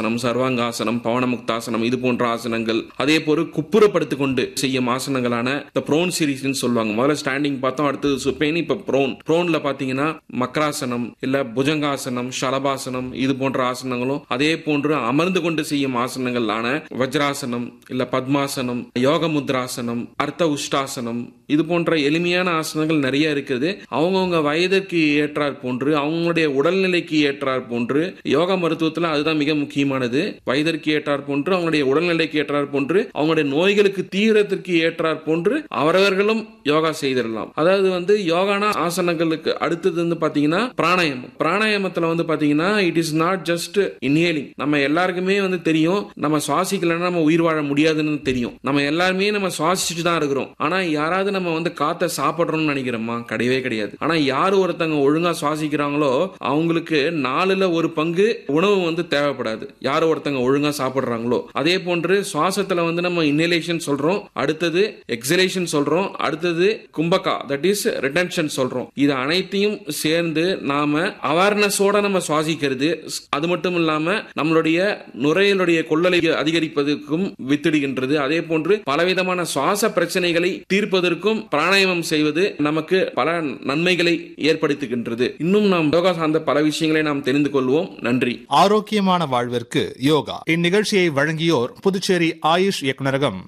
வஜ்ராசனம் சர்வாங்காசனம் பவனமுக்தாசனம் இது போன்ற ஆசனங்கள் அதே போல குப்புறப்படுத்தி கொண்டு செய்யும் ஆசனங்களான இந்த ப்ரோன் சீரீஸ்னு சொல்லுவாங்க முதல்ல ஸ்டாண்டிங் பார்த்தோம் அடுத்தது சுப்பேன் இப்ப ப்ரோன் ப்ரோன்ல பாத்தீங்கன்னா மக்ராசனம் இல்ல புஜங்காசனம் ஷலபாசனம் இது போன்ற ஆசனங்களும் அதே போன்று அமர்ந்து கொண்டு செய்யும் ஆசனங்களான வஜ்ராசனம் இல்ல பத்மாசனம் யோக முத்ராசனம் அர்த்த உஷ்டாசனம் இது போன்ற எளிமையான ஆசனங்கள் நிறைய இருக்குது அவங்கவுங்க வயதிற்கு ஏற்றாற் போன்று அவங்களுடைய உடல்நிலைக்கு ஏற்றாற் போன்று யோகா மருத்துவத்துல அதுதான் மிக முக்கியமானது வயதிற்கு ஏற்றாற் போன்று அவங்களுடைய உடல்நிலைக்கு ஏற்றாற் போன்று அவங்களுடைய நோய்களுக்கு தீவிரத்திற்கு ஏற்றாற் போன்று அவரவர்களும் யோகா செய்திடலாம் அதாவது வந்து யோகானா ஆசனங்களுக்கு அடுத்தது வந்து பாத்தீங்கன்னா பிராணாயாமம் பிராணாயாமத்துல வந்து பாத்தீங்கன்னா it is not just inhaling நம்ம எல்லாருக்குமே வந்து தெரியும் நம்ம சுவாசிக்கலன்னா நம்ம உயிர் வாழ முடியாதுன்னு தெரியும் நம்ம எல்லாருமே நம்ம சுவாசிச்சுட்டு தான் இருக்கிறோம் ஆனா யாராவது நம்ம வந்து காத்த சாப்பிடுறோம்னு நினைக்கிறோமா கிடையவே கிடையாது ஆனா யார் ஒருத்தங்க ஒழுங்கா சுவாசிக்கிறாங்களோ அவங்களுக்கு நாலுல ஒரு பங்கு உணவு வந்து தேவைப்படாது யார் ஒருத்தங்க ஒழுங்கா சாப்பிடுறாங்களோ அதே போன்று சுவாசத்துல வந்து நம்ம இன்னேலேஷன் சொல்றோம் அடுத்தது எக்ஸலேஷன் சொல்றோம் அடுத்தது கும்பகா தட் இஸ் ரிட்டன்ஷன் சொல்றோம் இது அனைத்தையும் சேர்ந்து நாம அவேர்னஸோட நம்ம சுவாசிக்கிறது அது மட்டும் இல்லாம நம்மளுடைய நுரையீரலுடைய கொள்ளலை அதிகரிப்பதற்கும் வித்திடுகின்றது அதே போன்று பலவிதமான சுவாச பிரச்சனைகளை தீர்ப்பதற்கும் பிராணாயாமம் செய்வது நமக்கு பல நன்மைகளை ஏற்படுத்துகின்றது இன்னும் நாம் யோகா சார்ந்த பல விஷயங்களை நாம் தெரிந்து கொள்வோம் நன்றி ஆரோக்கியமான வாழ்விற்கு யோகா இந்நிகழ்ச்சியை வழங்கியோர் புதுச்சேரி ஆயுஷ் இயக்குநரகம்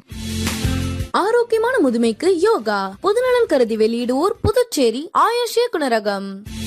ஆரோக்கியமான முதுமைக்கு யோகா பொதுநலன் கருதி வெளியிடுவோர் புதுச்சேரி ஆயுஷ் இயக்குனரகம்